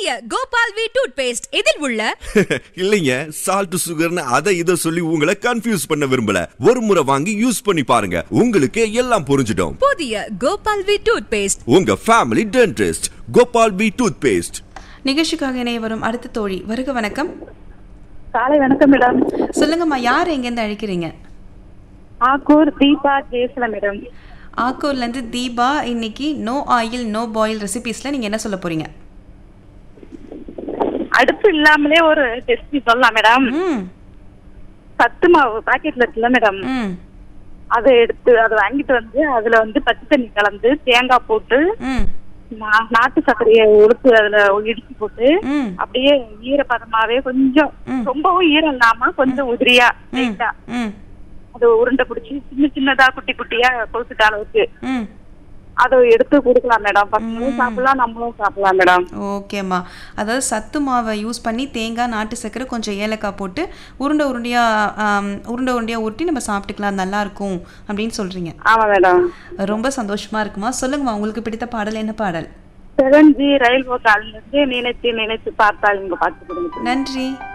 Gopal V tooth paste இதில் உள்ள இல்லைங்க சால்ட் சுகர்னு அதை இதை சொல்லி உங்களை கன்ஃபியூஸ் பண்ண விரும்பல ஒரு முறை வாங்கி யூஸ் பண்ணி பாருங்க உங்களுக்கு எல்லாம் புரிஞ்சிடும் புதிய கோபால் வி டூத் பேஸ்ட் உங்க family dentist Gopal B toothpaste நிகழ்ச்சிக்காக இணைய வரும் அடுத்த தோழி வருக வணக்கம் காலை வணக்கம் மேடம் சொல்லுங்கம்மா யார் எங்கேருந்து அழைக்கிறீங்க ஆக்கூர் தீபா பேசல மேடம் ஆக்கூர்லேருந்து தீபா இன்னைக்கு நோ ஆயில் நோ பாயில் ரெசிபீஸில் நீங்கள் என்ன சொல்ல போறீங்க அடுப்பு இல்லாமலே ஒரு ரெசிபி சொல்லலாம் மேடம் ம் சத்து மாவு பாக்கெட்ல இருக்குல்ல மேடம் ம் அதை எடுத்து அதை வாங்கிட்டு வந்து அதுல வந்து பச்சை தண்ணி கலந்து தேங்காய் போட்டு ம் நா- நாட்டு சர்க்கரையை உளுத்து அதுல இடிச்சு போட்டு ம் அப்படியே ஈரப்பதமாவே கொஞ்சம் ம். ரொம்பவும் ஈரம் இல்லாம கொஞ்சம் உதிரியா ம் லைட்டா ம் அது உருண்டை பிடிச்சி சின்ன சின்னதா குட்டி குட்டியா கொழுத்துட்ட அளவுக்கு ம் அதை எடுத்து கொடுக்கலாம் மேடம் பசங்களும் சாப்பிடலாம் நம்மளும் சாப்பிடலாம் மேடம் ஓகேம்மா அதாவது சத்து மாவை யூஸ் பண்ணி தேங்காய் நாட்டு சர்க்கரை கொஞ்சம் ஏலக்காய் போட்டு உருண்டை உருண்டையாக உருண்டை உருண்டையாக உருட்டி நம்ம சாப்பிட்டுக்கலாம் நல்லா இருக்கும் அப்படின்னு சொல்கிறீங்க ஆமா மேடம் ரொம்ப சந்தோஷமா இருக்குமா சொல்லுங்கம்மா உங்களுக்கு பிடித்த பாடல் என்ன பாடல் செவன் ஜி ரயில்வே காலிலிருந்து நினைத்து நினைத்து பார்த்தால் இங்க பார்த்து கொடுங்க நன்றி